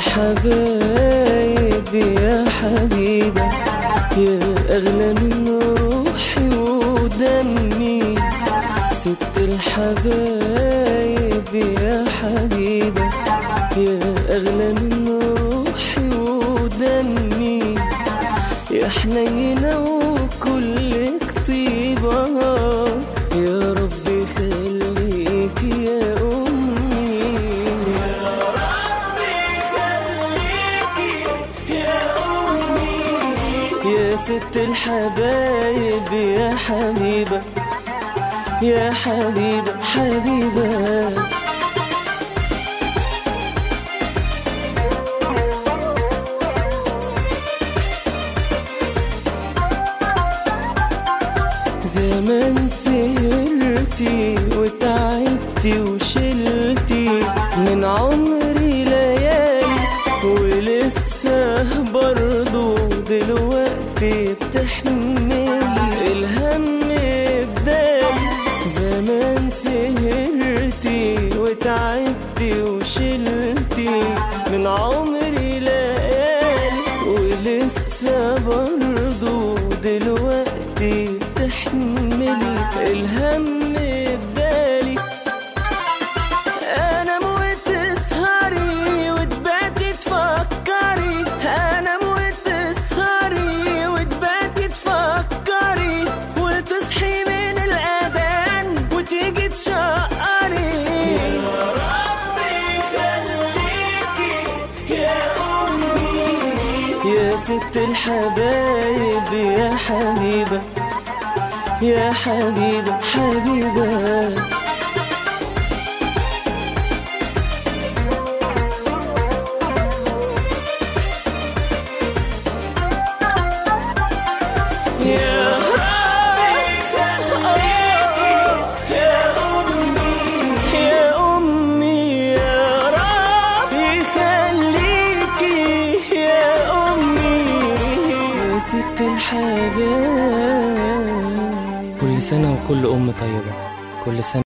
الحبايب يا حبيبة يا أغلى من روحي ودمي ست الحبايب يا حبيبة يا أغلى من روحي ودمي يا حنينة وكلك طيبة يا ربي خليك يا أمي يا ربي خليك يا أمي يا ست الحبايب يا حبيبة يا حبيبة حبيبة زمان سهرتي وتعبتي وشلتي من عمري ليالي ولسه برضو دلوقتي بتحملي الهم بدالي زمان سهرتي وتعبتي وشلتي من عمري ليالي ولسه برضو دلوقتي بتحملي الهم بدالي انا موت تسهري وتباتي تفكري انا موت تسهري وتباتي تفكري وتصحي من الاذان وتيجي تشقري يا ربي خليكي يا امي يا ست الحبايب يا حبيبه يا حبيبه حبيبه يا ربي خليكي يا أمي يا أمي يا ربي خليكي يا أمي يا ست الحبايب كل سنة وكل أم طيبة كل سنة